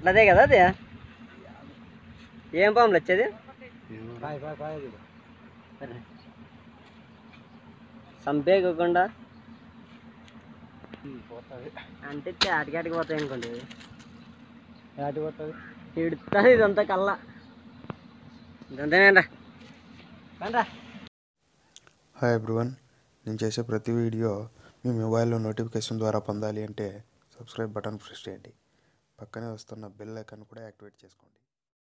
అట్లదే కదా అది ఏం పాములు వచ్చేది చంపేయకుండా అంటే ఆటికాటికి పోతాయి అనుకోండి ఇడుతుంది ఇదంతా కల్లా ఇదంతేనండి రండ్రా హాయ్ ఎవ్రీవన్ నేను చేసే ప్రతి వీడియో మీ మొబైల్లో నోటిఫికేషన్ ద్వారా పొందాలి అంటే సబ్స్క్రైబ్ బటన్ ప్రెస్ చేయండి పక్కనే వస్తున్న బెల్ ఐకాన్ కూడా యాక్టివేట్ చేసుకోండి